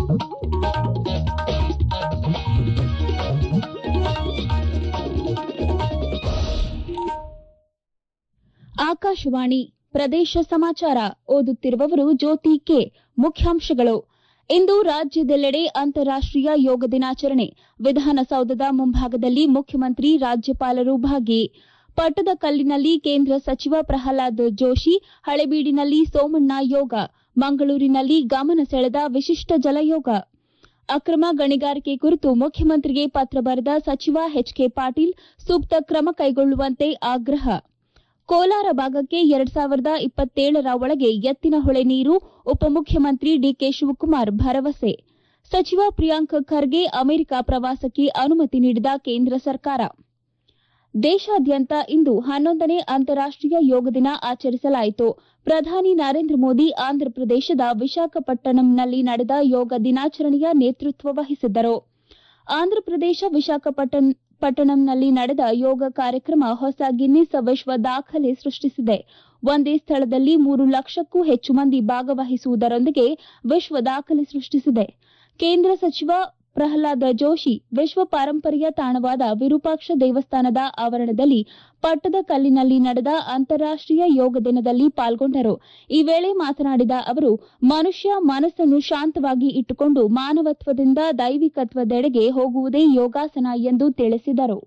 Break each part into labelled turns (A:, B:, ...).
A: ಆಕಾಶವಾಣಿ ಪ್ರದೇಶ ಸಮಾಚಾರ ಓದುತ್ತಿರುವವರು ಜ್ಯೋತಿ ಕೆ ಮುಖ್ಯಾಂಶಗಳು ಇಂದು ರಾಜ್ಯದೆಲ್ಲೆಡೆ ಅಂತಾರಾಷ್ಟೀಯ ಯೋಗ ದಿನಾಚರಣೆ ವಿಧಾನಸೌಧದ ಮುಂಭಾಗದಲ್ಲಿ ಮುಖ್ಯಮಂತ್ರಿ ರಾಜ್ಯಪಾಲರು ಭಾಗಿ ಪಟ್ಟದಕಲ್ಲಿನಲ್ಲಿ ಕೇಂದ್ರ ಸಚಿವ ಪ್ರಹ್ಲಾದ್ ಜೋಶಿ ಹಳೇಬೀಡಿನಲ್ಲಿ ಸೋಮಣ್ಣ ಯೋಗ ಮಂಗಳೂರಿನಲ್ಲಿ ಗಮನ ಸೆಳೆದ ವಿಶಿಷ್ಟ ಜಲಯೋಗ ಅಕ್ರಮ ಗಣಿಗಾರಿಕೆ ಕುರಿತು ಮುಖ್ಯಮಂತ್ರಿಗೆ ಪತ್ರ ಬರೆದ ಸಚಿವ ಎಚ್ಕೆ ಪಾಟೀಲ್ ಸೂಕ್ತ ಕ್ರಮ ಕೈಗೊಳ್ಳುವಂತೆ ಆಗ್ರಹ ಕೋಲಾರ ಭಾಗಕ್ಕೆ ಎರಡ್ ಸಾವಿರದ ಇಪ್ಪತ್ತೇಳರ ಒಳಗೆ ಎತ್ತಿನಹೊಳೆ ನೀರು ಉಪಮುಖ್ಯಮಂತ್ರಿ ಡಿಕೆ ಶಿವಕುಮಾರ್ ಭರವಸೆ ಸಚಿವ ಪ್ರಿಯಾಂಕ್ ಖರ್ಗೆ ಅಮೆರಿಕ ಪ್ರವಾಸಕ್ಕೆ ಅನುಮತಿ ನೀಡಿದ ಕೇಂದ್ರ ಸರ್ಕಾರ ದೇಶಾದ್ಯಂತ ಇಂದು ಹನ್ನೊಂದನೇ ಅಂತಾರಾಷ್ಟೀಯ ಯೋಗ ದಿನ ಆಚರಿಸಲಾಯಿತು ಪ್ರಧಾನಿ ನರೇಂದ್ರ ಮೋದಿ ಆಂಧ್ರಪ್ರದೇಶದ ವಿಶಾಖಪಟ್ಟಣಂನಲ್ಲಿ ನಡೆದ ಯೋಗ ದಿನಾಚರಣೆಯ ನೇತೃತ್ವ ವಹಿಸಿದ್ದರು ಆಂಧ್ರಪ್ರದೇಶ ವಿಶಾಖಪಟ್ಟಣಂನಲ್ಲಿ ನಡೆದ ಯೋಗ ಕಾರ್ಯಕ್ರಮ ಹೊಸ ಗಿನ್ನಿಸ್ ವಿಶ್ವ ದಾಖಲೆ ಸೃಷ್ಟಿಸಿದೆ ಒಂದೇ ಸ್ಥಳದಲ್ಲಿ ಮೂರು ಲಕ್ಷಕ್ಕೂ ಹೆಚ್ಚು ಮಂದಿ ಭಾಗವಹಿಸುವುದರೊಂದಿಗೆ ವಿಶ್ವ ದಾಖಲೆ ಸೃಷ್ಟಿಸಿದೆ ಕೇಂದ್ರ ಸಚಿವ ಪ್ರಹ್ಲಾದ ಜೋಶಿ ವಿಶ್ವ ಪಾರಂಪರ್ಯ ತಾಣವಾದ ವಿರೂಪಾಕ್ಷ ದೇವಸ್ಥಾನದ ಆವರಣದಲ್ಲಿ ಪಟ್ಟದಕಲ್ಲಿನಲ್ಲಿ ನಡೆದ ಅಂತಾರಾಷ್ಟೀಯ ಯೋಗ ದಿನದಲ್ಲಿ ಪಾಲ್ಗೊಂಡರು ಈ ವೇಳೆ ಮಾತನಾಡಿದ ಅವರು ಮನುಷ್ಯ ಮನಸ್ಸನ್ನು ಶಾಂತವಾಗಿ ಇಟ್ಟುಕೊಂಡು ಮಾನವತ್ವದಿಂದ ದೈವಿಕತ್ವದೆಡೆಗೆ ಹೋಗುವುದೇ ಯೋಗಾಸನ ಎಂದು ತಿಳಿಸಿದರು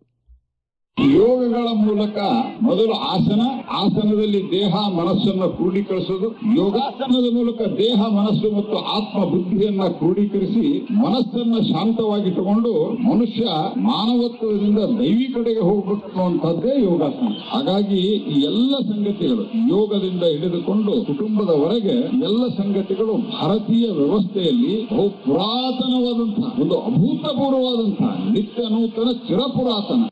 B: ಯೋಗಗಳ ಮೂಲಕ ಮೊದಲು ಆಸನ ಆಸನದಲ್ಲಿ ದೇಹ ಮನಸ್ಸನ್ನ ಕ್ರೋಢೀಕರಿಸೋದು ಯೋಗಾಸನದ ಮೂಲಕ ದೇಹ ಮನಸ್ಸು ಮತ್ತು ಆತ್ಮ ಬುದ್ಧಿಯನ್ನ ಕ್ರೋಢೀಕರಿಸಿ ಮನಸ್ಸನ್ನ ಶಾಂತವಾಗಿಟ್ಟುಕೊಂಡು ಮನುಷ್ಯ ಮಾನವತ್ವದಿಂದ ದೈವಿಕಡೆಗೆ ಹೋಗ್ಬೇಕು ಅನ್ನುವಂಥದ್ದೇ ಯೋಗಾಸನ ಹಾಗಾಗಿ ಈ ಎಲ್ಲ ಸಂಗತಿಗಳು ಯೋಗದಿಂದ ಹಿಡಿದುಕೊಂಡು ಕುಟುಂಬದವರೆಗೆ ಎಲ್ಲ ಸಂಗತಿಗಳು ಭಾರತೀಯ ವ್ಯವಸ್ಥೆಯಲ್ಲಿ ಬಹು ಪುರಾತನವಾದಂತಹ ಒಂದು ಅಭೂತಪೂರ್ವವಾದಂತಹ ನಿತ್ಯ ನೂತನ ಚಿರಪುರಾತನ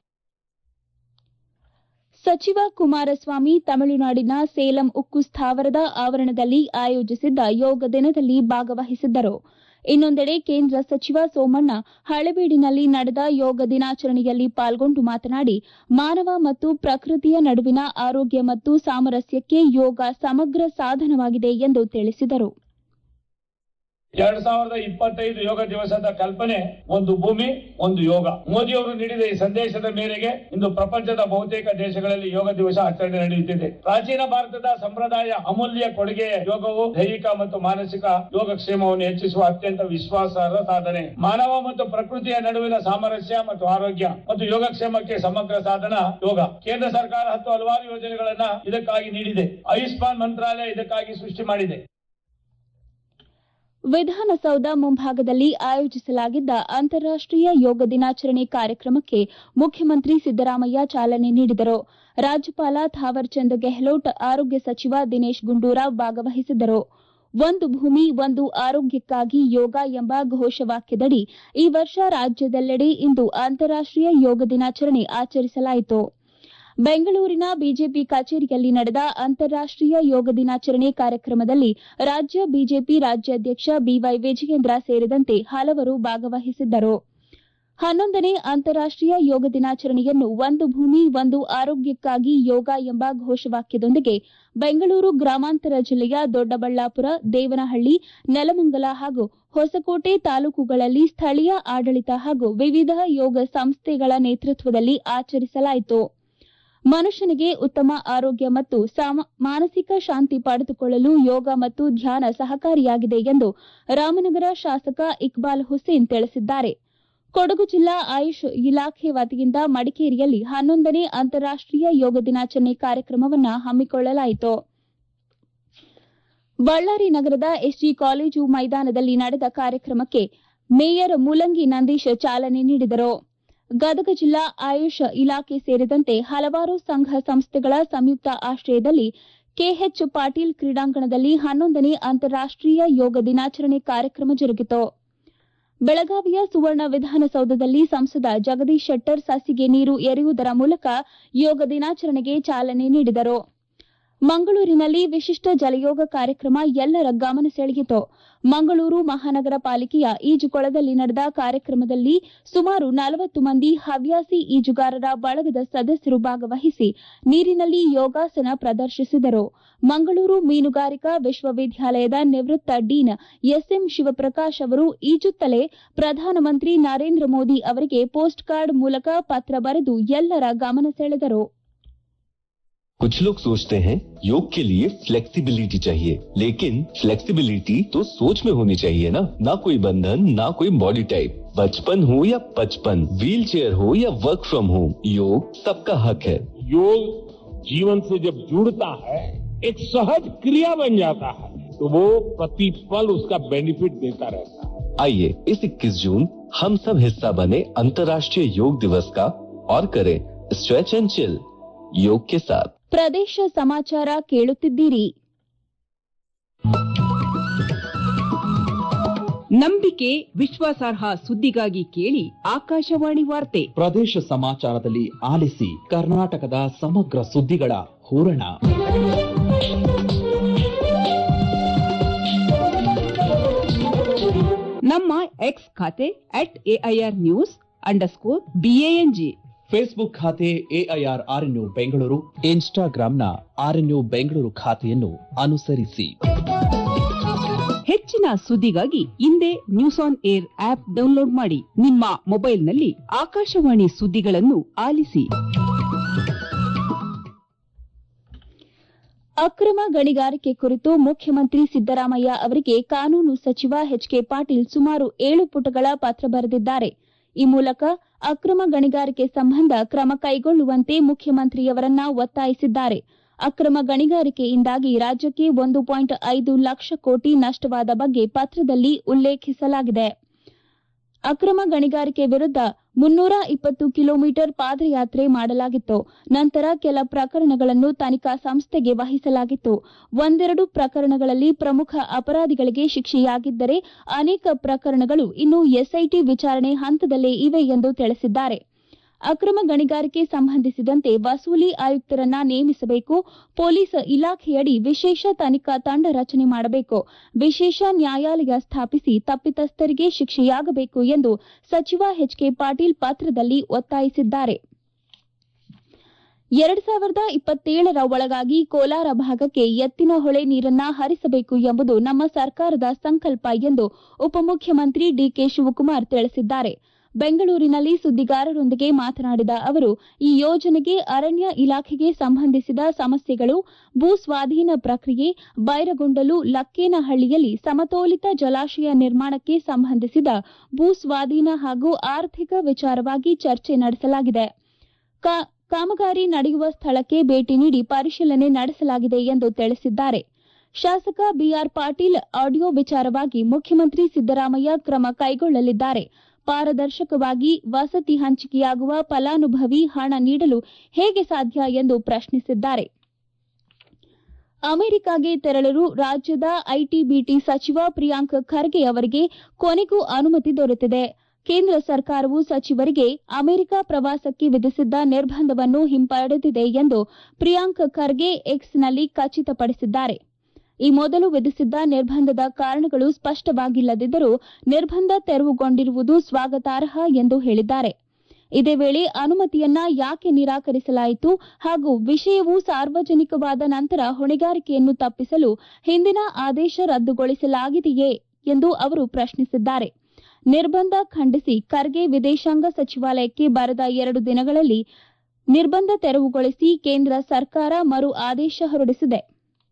A: ಸಚಿವ ಕುಮಾರಸ್ವಾಮಿ ತಮಿಳುನಾಡಿನ ಸೇಲಂ ಉಕ್ಕು ಸ್ಥಾವರದ ಆವರಣದಲ್ಲಿ ಆಯೋಜಿಸಿದ್ದ ಯೋಗ ದಿನದಲ್ಲಿ ಭಾಗವಹಿಸಿದ್ದರು ಇನ್ನೊಂದೆಡೆ ಕೇಂದ್ರ ಸಚಿವ ಸೋಮಣ್ಣ ಹಳೇಬೀಡಿನಲ್ಲಿ ನಡೆದ ಯೋಗ ದಿನಾಚರಣೆಯಲ್ಲಿ ಪಾಲ್ಗೊಂಡು ಮಾತನಾಡಿ ಮಾನವ ಮತ್ತು ಪ್ರಕೃತಿಯ ನಡುವಿನ ಆರೋಗ್ಯ ಮತ್ತು ಸಾಮರಸ್ಯಕ್ಕೆ ಯೋಗ ಸಮಗ್ರ ಸಾಧನವಾಗಿದೆ ಎಂದು ತಿಳಿಸಿದರು
C: ಎರಡ್ ಸಾವಿರದ ಇಪ್ಪತ್ತೈದು ಯೋಗ ದಿವಸದ ಕಲ್ಪನೆ ಒಂದು ಭೂಮಿ ಒಂದು ಯೋಗ ಮೋದಿಯವರು ನೀಡಿದ ಈ ಸಂದೇಶದ ಮೇರೆಗೆ ಇಂದು ಪ್ರಪಂಚದ ಬಹುತೇಕ ದೇಶಗಳಲ್ಲಿ ಯೋಗ ದಿವಸ ಆಚರಣೆ ನಡೆಯುತ್ತಿದೆ ಪ್ರಾಚೀನ ಭಾರತದ ಸಂಪ್ರದಾಯ ಅಮೂಲ್ಯ ಕೊಡುಗೆ ಯೋಗವು ದೈಹಿಕ ಮತ್ತು ಮಾನಸಿಕ ಯೋಗಕ್ಷೇಮವನ್ನು ಹೆಚ್ಚಿಸುವ ಅತ್ಯಂತ ವಿಶ್ವಾಸಾರ್ಹ ಸಾಧನೆ ಮಾನವ ಮತ್ತು ಪ್ರಕೃತಿಯ ನಡುವಿನ ಸಾಮರಸ್ಯ ಮತ್ತು ಆರೋಗ್ಯ ಮತ್ತು ಯೋಗಕ್ಷೇಮಕ್ಕೆ ಸಮಗ್ರ ಸಾಧನ ಯೋಗ ಕೇಂದ್ರ ಸರ್ಕಾರ ಹತ್ತು ಹಲವಾರು ಯೋಜನೆಗಳನ್ನ ಇದಕ್ಕಾಗಿ ನೀಡಿದೆ ಆಯುಷ್ಮಾನ್ ಮಂತ್ರಾಲಯ ಇದಕ್ಕಾಗಿ ಸೃಷ್ಟಿ ಮಾಡಿದೆ
A: ವಿಧಾನಸೌಧ ಮುಂಭಾಗದಲ್ಲಿ ಆಯೋಜಿಸಲಾಗಿದ್ದ ಅಂತಾರಾಷ್ಟೀಯ ಯೋಗ ದಿನಾಚರಣೆ ಕಾರ್ಯಕ್ರಮಕ್ಕೆ ಮುಖ್ಯಮಂತ್ರಿ ಸಿದ್ದರಾಮಯ್ಯ ಚಾಲನೆ ನೀಡಿದರು ರಾಜ್ಯಪಾಲ ಥಾವರ್ಚಂದ್ ಗೆಹ್ಲೋಟ್ ಆರೋಗ್ಯ ಸಚಿವ ದಿನೇಶ್ ಗುಂಡೂರಾವ್ ಭಾಗವಹಿಸಿದ್ದರು ಒಂದು ಭೂಮಿ ಒಂದು ಆರೋಗ್ಯಕ್ಕಾಗಿ ಯೋಗ ಎಂಬ ಘೋಷವಾಕ್ಯದಡಿ ಈ ವರ್ಷ ರಾಜ್ಯದೆಲ್ಲೆಡೆ ಇಂದು ಅಂತಾರಾಷ್ಟೀಯ ಯೋಗ ದಿನಾಚರಣೆ ಆಚರಿಸಲಾಯಿತು ಬೆಂಗಳೂರಿನ ಬಿಜೆಪಿ ಕಚೇರಿಯಲ್ಲಿ ನಡೆದ ಅಂತಾರಾಷ್ಟೀಯ ಯೋಗ ದಿನಾಚರಣೆ ಕಾರ್ಯಕ್ರಮದಲ್ಲಿ ರಾಜ್ಯ ಬಿಜೆಪಿ ರಾಜ್ಯಾಧ್ಯಕ್ಷ ಬಿವೈ ವಿಜಯೇಂದ್ರ ಸೇರಿದಂತೆ ಹಲವರು ಭಾಗವಹಿಸಿದ್ದರು ಹನ್ನೊಂದನೇ ಅಂತಾರಾಷ್ಟೀಯ ಯೋಗ ದಿನಾಚರಣೆಯನ್ನು ಒಂದು ಭೂಮಿ ಒಂದು ಆರೋಗ್ಯಕ್ಕಾಗಿ ಯೋಗ ಎಂಬ ಘೋಷವಾಕ್ಯದೊಂದಿಗೆ ಬೆಂಗಳೂರು ಗ್ರಾಮಾಂತರ ಜಿಲ್ಲೆಯ ದೊಡ್ಡಬಳ್ಳಾಪುರ ದೇವನಹಳ್ಳಿ ನೆಲಮಂಗಲ ಹಾಗೂ ಹೊಸಕೋಟೆ ತಾಲೂಕುಗಳಲ್ಲಿ ಸ್ಥಳೀಯ ಆಡಳಿತ ಹಾಗೂ ವಿವಿಧ ಯೋಗ ಸಂಸ್ಥೆಗಳ ನೇತೃತ್ವದಲ್ಲಿ ಆಚರಿಸಲಾಯಿತು ಮನುಷ್ಯನಿಗೆ ಉತ್ತಮ ಆರೋಗ್ಯ ಮತ್ತು ಮಾನಸಿಕ ಶಾಂತಿ ಪಡೆದುಕೊಳ್ಳಲು ಯೋಗ ಮತ್ತು ಧ್ಯಾನ ಸಹಕಾರಿಯಾಗಿದೆ ಎಂದು ರಾಮನಗರ ಶಾಸಕ ಇಕ್ಬಾಲ್ ಹುಸೇನ್ ತಿಳಿಸಿದ್ದಾರೆ ಕೊಡಗು ಜಿಲ್ಲಾ ಆಯುಷ್ ಇಲಾಖೆ ವತಿಯಿಂದ ಮಡಿಕೇರಿಯಲ್ಲಿ ಹನ್ನೊಂದನೇ ಅಂತಾರಾಷ್ಟೀಯ ಯೋಗ ದಿನಾಚರಣೆ ಕಾರ್ಯಕ್ರಮವನ್ನು ಹಮ್ಮಿಕೊಳ್ಳಲಾಯಿತು ಬಳ್ಳಾರಿ ನಗರದ ಎಸ್ಜಿ ಕಾಲೇಜು ಮೈದಾನದಲ್ಲಿ ನಡೆದ ಕಾರ್ಯಕ್ರಮಕ್ಕೆ ಮೇಯರ್ ಮೂಲಂಗಿ ನಂದೀಶ್ ಚಾಲನೆ ನೀಡಿದರು ಗದಗ ಜಿಲ್ಲಾ ಆಯುಷ್ ಇಲಾಖೆ ಸೇರಿದಂತೆ ಹಲವಾರು ಸಂಘ ಸಂಸ್ಥೆಗಳ ಸಂಯುಕ್ತ ಆಶ್ರಯದಲ್ಲಿ ಕೆಎಚ್ ಪಾಟೀಲ್ ಕ್ರೀಡಾಂಗಣದಲ್ಲಿ ಹನ್ನೊಂದನೇ ಅಂತಾರಾಷ್ಟೀಯ ಯೋಗ ದಿನಾಚರಣೆ ಕಾರ್ಯಕ್ರಮ ಜರುಗಿತು ಬೆಳಗಾವಿಯ ಸುವರ್ಣ ವಿಧಾನಸೌಧದಲ್ಲಿ ಸಂಸದ ಜಗದೀಶ್ ಶೆಟ್ಟರ್ ಸಸಿಗೆ ನೀರು ಎರೆಯುವುದರ ಮೂಲಕ ಯೋಗ ದಿನಾಚರಣೆಗೆ ಚಾಲನೆ ನೀಡಿದರು ಮಂಗಳೂರಿನಲ್ಲಿ ವಿಶಿಷ್ಟ ಜಲಯೋಗ ಕಾರ್ಯಕ್ರಮ ಎಲ್ಲರ ಗಮನ ಸೆಳೆಯಿತು ಮಂಗಳೂರು ಮಹಾನಗರ ಪಾಲಿಕೆಯ ಈಜುಕೊಳದಲ್ಲಿ ನಡೆದ ಕಾರ್ಯಕ್ರಮದಲ್ಲಿ ಸುಮಾರು ನಲವತ್ತು ಮಂದಿ ಹವ್ಯಾಸಿ ಈಜುಗಾರರ ಬಳಗದ ಸದಸ್ಯರು ಭಾಗವಹಿಸಿ ನೀರಿನಲ್ಲಿ ಯೋಗಾಸನ ಪ್ರದರ್ಶಿಸಿದರು ಮಂಗಳೂರು ಮೀನುಗಾರಿಕಾ ವಿಶ್ವವಿದ್ಯಾಲಯದ ನಿವೃತ್ತ ಡೀನ್ ಎಸ್ಎಂ ಶಿವಪ್ರಕಾಶ್ ಅವರು ಈಜುತ್ತಲೇ ಪ್ರಧಾನಮಂತ್ರಿ ನರೇಂದ್ರ ಮೋದಿ ಅವರಿಗೆ ಪೋಸ್ಟ್ ಕಾರ್ಡ್ ಮೂಲಕ ಪತ್ರ ಬರೆದು ಎಲ್ಲರ ಗಮನ ಸೆಳೆದರು
D: कुछ लोग सोचते हैं योग के लिए फ्लेक्सिबिलिटी चाहिए लेकिन फ्लेक्सिबिलिटी तो सोच में होनी चाहिए ना ना कोई बंधन ना कोई बॉडी टाइप बचपन हो या पचपन व्हील चेयर हो या वर्क फ्रॉम होम योग सबका हक है
E: योग जीवन से जब जुड़ता है एक सहज क्रिया बन जाता है तो वो प्रतिपल उसका बेनिफिट देता रहता है
D: आइए इस 21 जून हम सब हिस्सा बने अंतर्राष्ट्रीय योग दिवस का और करें स्ट्रेच एंड चिल योग के साथ
A: ಪ್ರದೇಶ ಸಮಾಚಾರ ಕೇಳುತ್ತಿದ್ದೀರಿ
F: ನಂಬಿಕೆ ವಿಶ್ವಾಸಾರ್ಹ ಸುದ್ದಿಗಾಗಿ ಕೇಳಿ ಆಕಾಶವಾಣಿ ವಾರ್ತೆ
G: ಪ್ರದೇಶ ಸಮಾಚಾರದಲ್ಲಿ ಆಲಿಸಿ ಕರ್ನಾಟಕದ ಸಮಗ್ರ ಸುದ್ದಿಗಳ ಹೂರಣ
F: ನಮ್ಮ ಎಕ್ಸ್ ಖಾತೆ at AIR news underscore BANG
G: Facebook ಖಾತೆ ಎಐಆರ್ ಆರ್ಎನ್ಯು ಬೆಂಗಳೂರು ಇನ್ಸ್ಟಾಗ್ರಾಂನ ಆರ್ಎನ್ಯು ಬೆಂಗಳೂರು ಖಾತೆಯನ್ನು ಅನುಸರಿಸಿ
F: ಹೆಚ್ಚಿನ ಸುದ್ದಿಗಾಗಿ ಹಿಂದೆ news on air app download ಮಾಡಿ ನಿಮ್ಮ ಮೊಬೈಲ್ನಲ್ಲಿ ಆಕಾಶವಾಣಿ ಸುದ್ದಿಗಳನ್ನು ಆಲಿಸಿ
A: ಅಕ್ರಮ ಗಣಿಗಾರಿಕೆ ಕುರಿತು ಮುಖ್ಯಮಂತ್ರಿ ಸಿದ್ದರಾಮಯ್ಯ ಅವರಿಗೆ ಕಾನೂನು ಸಚಿವ ಎಚ್ಕೆ ಪಾಟೀಲ್ ಸುಮಾರು ಏಳು ಪುಟಗಳ ಪತ್ರ ಬರೆದಿದ್ದಾರೆ ಈ ಮೂಲಕ ಅಕ್ರಮ ಗಣಿಗಾರಿಕೆ ಸಂಬಂಧ ಕ್ರಮ ಕೈಗೊಳ್ಳುವಂತೆ ಮುಖ್ಯಮಂತ್ರಿಯವರನ್ನ ಒತ್ತಾಯಿಸಿದ್ದಾರೆ ಅಕ್ರಮ ಗಣಿಗಾರಿಕೆಯಿಂದಾಗಿ ರಾಜ್ಯಕ್ಕೆ ಒಂದು ಪಾಯಿಂಟ್ ಐದು ಲಕ್ಷ ಕೋಟಿ ನಷ್ಟವಾದ ಬಗ್ಗೆ ಪತ್ರದಲ್ಲಿ ಉಲ್ಲೇಖಿಸಲಾಗಿದೆ ಅಕ್ರಮ ಗಣಿಗಾರಿಕೆ ವಿರುದ್ಧ ಮುನ್ನೂರ ಇಪ್ಪತ್ತು ಕಿಲೋಮೀಟರ್ ಪಾದಯಾತ್ರೆ ಮಾಡಲಾಗಿತ್ತು ನಂತರ ಕೆಲ ಪ್ರಕರಣಗಳನ್ನು ತನಿಖಾ ಸಂಸ್ಥೆಗೆ ವಹಿಸಲಾಗಿತ್ತು ಒಂದೆರಡು ಪ್ರಕರಣಗಳಲ್ಲಿ ಪ್ರಮುಖ ಅಪರಾಧಿಗಳಿಗೆ ಶಿಕ್ಷೆಯಾಗಿದ್ದರೆ ಅನೇಕ ಪ್ರಕರಣಗಳು ಇನ್ನೂ ಎಸ್ಐಟಿ ವಿಚಾರಣೆ ಹಂತದಲ್ಲೇ ಇವೆ ಎಂದು ತಿಳಿಸಿದ್ದಾರೆ ಅಕ್ರಮ ಗಣಿಗಾರಿಕೆ ಸಂಬಂಧಿಸಿದಂತೆ ವಸೂಲಿ ಆಯುಕ್ತರನ್ನ ನೇಮಿಸಬೇಕು ಪೊಲೀಸ್ ಇಲಾಖೆಯಡಿ ವಿಶೇಷ ತನಿಖಾ ತಂಡ ರಚನೆ ಮಾಡಬೇಕು ವಿಶೇಷ ನ್ಯಾಯಾಲಯ ಸ್ಥಾಪಿಸಿ ತಪ್ಪಿತಸ್ಥರಿಗೆ ಶಿಕ್ಷೆಯಾಗಬೇಕು ಎಂದು ಸಚಿವ ಎಚ್ಕೆ ಪಾಟೀಲ್ ಪತ್ರದಲ್ಲಿ ಒತ್ತಾಯಿಸಿದ್ದಾರೆ ಎರಡ್ ಸಾವಿರದ ಇಪ್ಪತ್ತೇಳರ ಒಳಗಾಗಿ ಕೋಲಾರ ಭಾಗಕ್ಕೆ ಎತ್ತಿನ ಹೊಳೆ ನೀರನ್ನ ಹರಿಸಬೇಕು ಎಂಬುದು ನಮ್ಮ ಸರ್ಕಾರದ ಸಂಕಲ್ಪ ಎಂದು ಉಪಮುಖ್ಯಮಂತ್ರಿ ಡಿಕೆ ಶಿವಕುಮಾರ್ ತಿಳಿಸಿದ್ದಾರೆ ಬೆಂಗಳೂರಿನಲ್ಲಿ ಸುದ್ದಿಗಾರರೊಂದಿಗೆ ಮಾತನಾಡಿದ ಅವರು ಈ ಯೋಜನೆಗೆ ಅರಣ್ಯ ಇಲಾಖೆಗೆ ಸಂಬಂಧಿಸಿದ ಸಮಸ್ಯೆಗಳು ಭೂ ಸ್ವಾಧೀನ ಪ್ರಕ್ರಿಯೆ ಬೈರಗೊಂಡಲು ಲಕ್ಕೇನಹಳ್ಳಿಯಲ್ಲಿ ಸಮತೋಲಿತ ಜಲಾಶಯ ನಿರ್ಮಾಣಕ್ಕೆ ಸಂಬಂಧಿಸಿದ ಭೂ ಸ್ವಾಧೀನ ಹಾಗೂ ಆರ್ಥಿಕ ವಿಚಾರವಾಗಿ ಚರ್ಚೆ ನಡೆಸಲಾಗಿದೆ ಕಾಮಗಾರಿ ನಡೆಯುವ ಸ್ಥಳಕ್ಕೆ ಭೇಟಿ ನೀಡಿ ಪರಿಶೀಲನೆ ನಡೆಸಲಾಗಿದೆ ಎಂದು ತಿಳಿಸಿದ್ದಾರೆ ಶಾಸಕ ಬಿಆರ್ ಪಾಟೀಲ್ ಆಡಿಯೋ ವಿಚಾರವಾಗಿ ಮುಖ್ಯಮಂತ್ರಿ ಸಿದ್ದರಾಮಯ್ಯ ಕ್ರಮ ಕೈಗೊಳ್ಳಲಿದ್ದಾರೆ ಪಾರದರ್ಶಕವಾಗಿ ವಸತಿ ಹಂಚಿಕೆಯಾಗುವ ಫಲಾನುಭವಿ ಹಣ ನೀಡಲು ಹೇಗೆ ಸಾಧ್ಯ ಎಂದು ಪ್ರಶ್ನಿಸಿದ್ದಾರೆ ಅಮೆರಿಕಾಗೆ ತೆರಳಲು ರಾಜ್ಯದ ಐಟಿಬಿಟಿ ಸಚಿವ ಪ್ರಿಯಾಂಕ್ ಖರ್ಗೆ ಅವರಿಗೆ ಕೊನೆಗೂ ಅನುಮತಿ ದೊರೆತಿದೆ ಕೇಂದ್ರ ಸರ್ಕಾರವು ಸಚಿವರಿಗೆ ಅಮೆರಿಕ ಪ್ರವಾಸಕ್ಕೆ ವಿಧಿಸಿದ್ದ ನಿರ್ಬಂಧವನ್ನು ಹಿಂಪಡೆದಿದೆ ಎಂದು ಪ್ರಿಯಾಂಕ್ ಖರ್ಗೆ ಎಕ್ಸ್ನಲ್ಲಿ ಖಚಿತಪಡಿಸಿದ್ದಾರೆ ಈ ಮೊದಲು ವಿಧಿಸಿದ್ದ ನಿರ್ಬಂಧದ ಕಾರಣಗಳು ಸ್ಪಷ್ಟವಾಗಿಲ್ಲದಿದ್ದರೂ ನಿರ್ಬಂಧ ತೆರವುಗೊಂಡಿರುವುದು ಸ್ವಾಗತಾರ್ಹ ಎಂದು ಹೇಳಿದ್ದಾರೆ ಇದೇ ವೇಳೆ ಅನುಮತಿಯನ್ನ ಯಾಕೆ ನಿರಾಕರಿಸಲಾಯಿತು ಹಾಗೂ ವಿಷಯವು ಸಾರ್ವಜನಿಕವಾದ ನಂತರ ಹೊಣೆಗಾರಿಕೆಯನ್ನು ತಪ್ಪಿಸಲು ಹಿಂದಿನ ಆದೇಶ ರದ್ದುಗೊಳಿಸಲಾಗಿದೆಯೇ ಎಂದು ಅವರು ಪ್ರಶ್ನಿಸಿದ್ದಾರೆ ನಿರ್ಬಂಧ ಖಂಡಿಸಿ ಖರ್ಗೆ ವಿದೇಶಾಂಗ ಸಚಿವಾಲಯಕ್ಕೆ ಬರೆದ ಎರಡು ದಿನಗಳಲ್ಲಿ ನಿರ್ಬಂಧ ತೆರವುಗೊಳಿಸಿ ಕೇಂದ್ರ ಸರ್ಕಾರ ಮರು ಆದೇಶ ಹೊರಡಿಸಿದೆ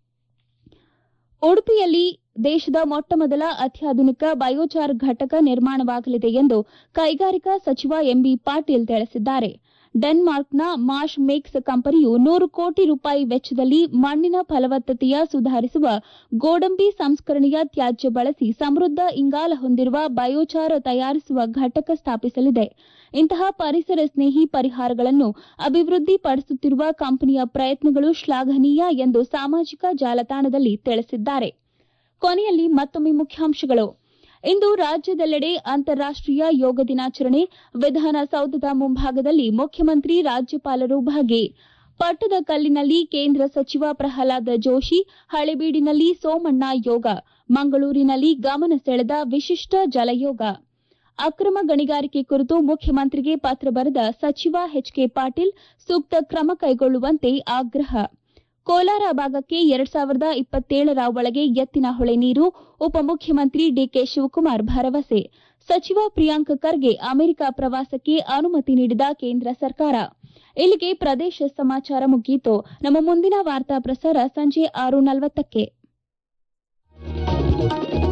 A: ಉಡುಪಿಯಲ್ಲಿ ದೇಶದ ಮೊಟ್ಟಮೊದಲ ಅತ್ಯಾಧುನಿಕ ಬಯೋಚಾರ್ ಘಟಕ ನಿರ್ಮಾಣವಾಗಲಿದೆ ಎಂದು ಕೈಗಾರಿಕಾ ಸಚಿವ ಎಂಬಿ ಪಾಟೀಲ್ ತಿಳಿಸಿದ್ದಾರೆ ಡೆನ್ಮಾರ್ಕ್ನ ಮಾಶ್ ಮೇಕ್ಸ್ ಕಂಪನಿಯು ನೂರು ಕೋಟಿ ರೂಪಾಯಿ ವೆಚ್ಚದಲ್ಲಿ ಮಣ್ಣಿನ ಫಲವತ್ತತೆಯ ಸುಧಾರಿಸುವ ಗೋಡಂಬಿ ಸಂಸ್ಕರಣೆಯ ತ್ಯಾಜ್ಯ ಬಳಸಿ ಸಮೃದ್ಧ ಇಂಗಾಲ ಹೊಂದಿರುವ ಬಯೋಚಾರ್ ತಯಾರಿಸುವ ಘಟಕ ಸ್ಥಾಪಿಸಲಿದೆ ಇಂತಹ ಪರಿಸರ ಸ್ನೇಹಿ ಪರಿಹಾರಗಳನ್ನು ಅಭಿವೃದ್ಧಿಪಡಿಸುತ್ತಿರುವ ಕಂಪನಿಯ ಪ್ರಯತ್ನಗಳು ಶ್ಲಾಘನೀಯ ಎಂದು ಸಾಮಾಜಿಕ ಜಾಲತಾಣದಲ್ಲಿ ತಿಳಿಸಿದ್ದಾರೆ ಕೊನೆಯಲ್ಲಿ ಮತ್ತೊಮ್ಮೆ ಮುಖ್ಯಾಂಶಗಳು ಇಂದು ರಾಜ್ಯದೆಲ್ಲೆಡೆ ಅಂತಾರಾಷ್ಟೀಯ ಯೋಗ ದಿನಾಚರಣೆ ವಿಧಾನಸೌಧದ ಮುಂಭಾಗದಲ್ಲಿ ಮುಖ್ಯಮಂತ್ರಿ ರಾಜ್ಯಪಾಲರು ಭಾಗಿ ಪಟ್ಟದಕಲ್ಲಿನಲ್ಲಿ ಕೇಂದ್ರ ಸಚಿವ ಪ್ರಹ್ಲಾದ ಜೋಶಿ ಹಳೆಬೀಡಿನಲ್ಲಿ ಸೋಮಣ್ಣ ಯೋಗ ಮಂಗಳೂರಿನಲ್ಲಿ ಗಮನ ಸೆಳೆದ ವಿಶಿಷ್ಟ ಜಲಯೋಗ ಅಕ್ರಮ ಗಣಿಗಾರಿಕೆ ಕುರಿತು ಮುಖ್ಯಮಂತ್ರಿಗೆ ಪತ್ರ ಬರೆದ ಸಚಿವ ಎಚ್ಕೆ ಪಾಟೀಲ್ ಸೂಕ್ತ ಕ್ರಮ ಕೈಗೊಳ್ಳುವಂತೆ ಆಗ್ರಹ ಕೋಲಾರ ಭಾಗಕ್ಕೆ ಎರಡ್ ಸಾವಿರದ ಇಪ್ಪತ್ತೇಳರ ಒಳಗೆ ಎತ್ತಿನ ಹೊಳೆ ನೀರು ಉಪಮುಖ್ಯಮಂತ್ರಿ ಡಿಕೆ ಶಿವಕುಮಾರ್ ಭರವಸೆ ಸಚಿವ ಪ್ರಿಯಾಂಕ್ ಖರ್ಗೆ ಅಮೆರಿಕ ಪ್ರವಾಸಕ್ಕೆ ಅನುಮತಿ ನೀಡಿದ ಕೇಂದ್ರ ಸರ್ಕಾರ ಇಲ್ಲಿಗೆ ಪ್ರದೇಶ ಸಮಾಚಾರ ಮುಗಿಯಿತು ನಮ್ಮ ಮುಂದಿನ ವಾರ್ತಾ ಪ್ರಸಾರ ಸಂಜೆ ಆರು ನಲವತ್ತಕ್ಕೆ